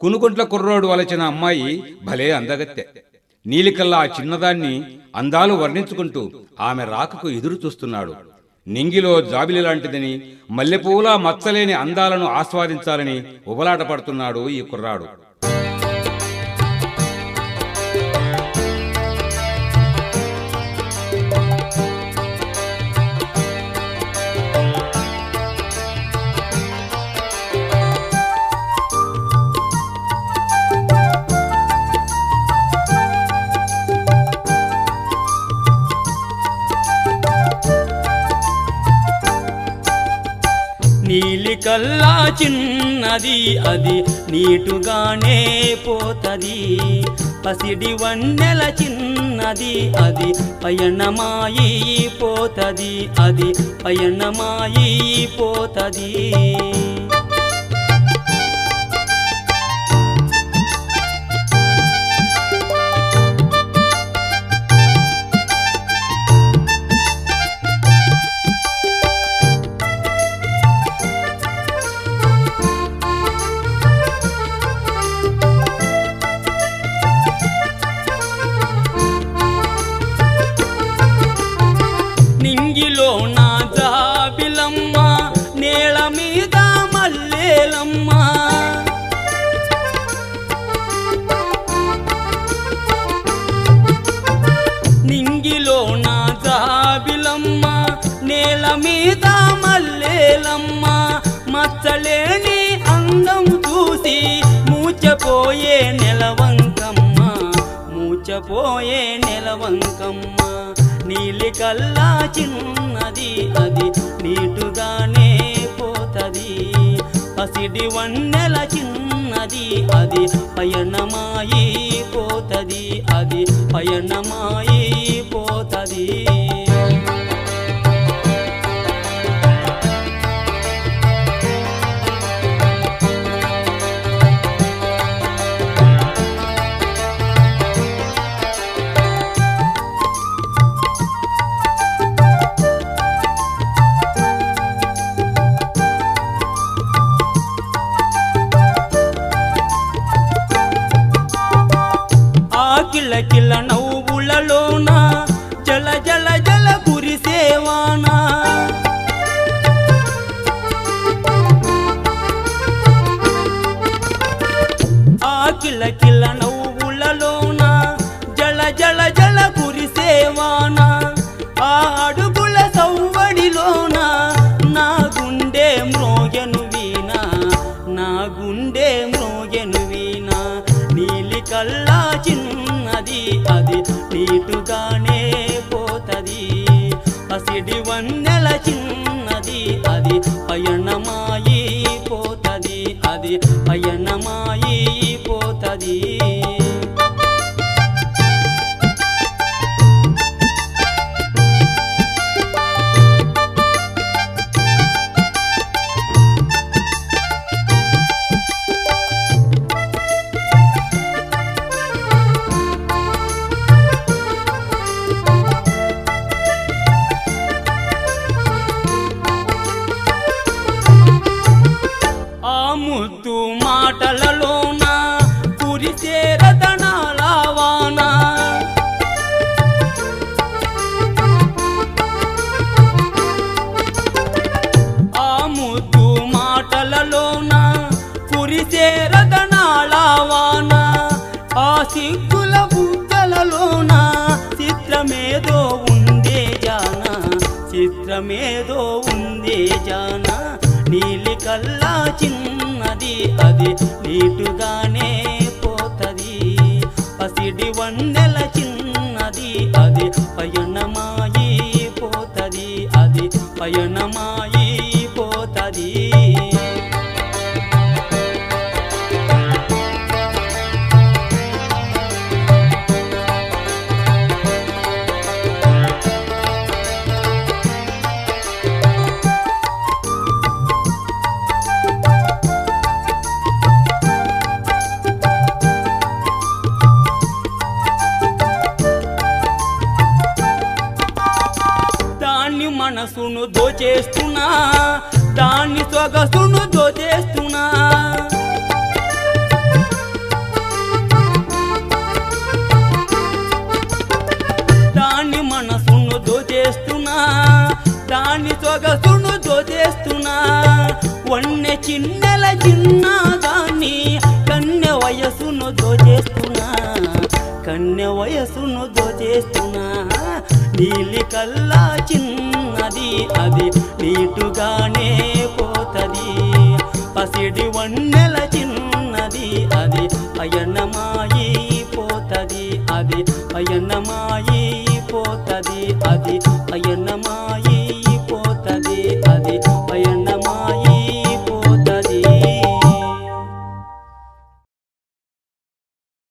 కునుకుంట్ల కుర్రోడు వలచిన అమ్మాయి భలే అందగత్తె నీలికల్లా ఆ చిన్నదాన్ని అందాలు వర్ణించుకుంటూ ఆమె రాకకు ఎదురు చూస్తున్నాడు నింగిలో జాబిలి లాంటిదని మల్లెపూలా మచ్చలేని అందాలను ఆస్వాదించాలని ఉబలాట పడుతున్నాడు ఈ కుర్రాడు నీలి కల్లా చిన్నది అది నీటుగానే పోతది పసిడి వన్నెల చిన్నది అది పయనమాయి పోతది అది పయనమాయి పోతది నింగిలో నా జాబిలమ్మ నేల మీద మల్లేలమ్మ నింగిలో నా జాబిలమ్మ నేల మీద మల్లేలమ్మ మచ్చలేని అందం చూసి మూచపోయే నెలవంకమ్మ మూచపోయే నెలవంకమ్మ నీలి కల్లా చిన్నది అది నీటుగానే పోతది పసిడి వన్నెల చిన్నది అది పయనమాయి పోతది అది పయనమాయి పోతది ఆ కిల కిల నవ్వులలోన జల జల జల కురిసేవానా ఆ కిల కిల నవ్వులలోన జల జల జల కురిసేవానా ఆ అడుగుల సవ్వడిలోన నా గుండె మ్రోగెను వీణా నా గుండె మ్రోగెను వీణా నీలి కల్లా చిన్నది అది నీటుగానే పోతది పసిడి వన్నెల చిన్నది అది పయనమాయి పోతది అది పయనమాయి పోతది ఆ ముద్దు మాటలలోన కురిసే రతనాల వాన ఆ ముద్దు మాటలలోన కురిసే రతనాల వాన ఆ సిగ్గుల బుగ్గలలోన చిత్రమేదో ఉందే జాన చిత్రమేదో ఉందే జాన నీలి కల్లా చిన్నది అది నీటుగానే పోతది పసిడి వన్నెల చిన్నది అది పయనమాయి పోతది అది పయనమాయి పోతది దాన్ని మనసును దోచేస్తున్నా దాన్ని సొగసును దోచేస్తున్నా దాని సొగసును దోచేస్తున్నా వన్నె చిన్నెల చిన్నదాన్ని కన్నె వయసును దోచేస్తున్నా కన్నె వయసును దోచేస్తున్నా నీలి కల్లా చిన్నది అది నీటుగానే పోతది పసిడి వన్నెల చిన్నది అది పయనమాయి పోతది అది పయనమాయి పోతది అది పయనమాయి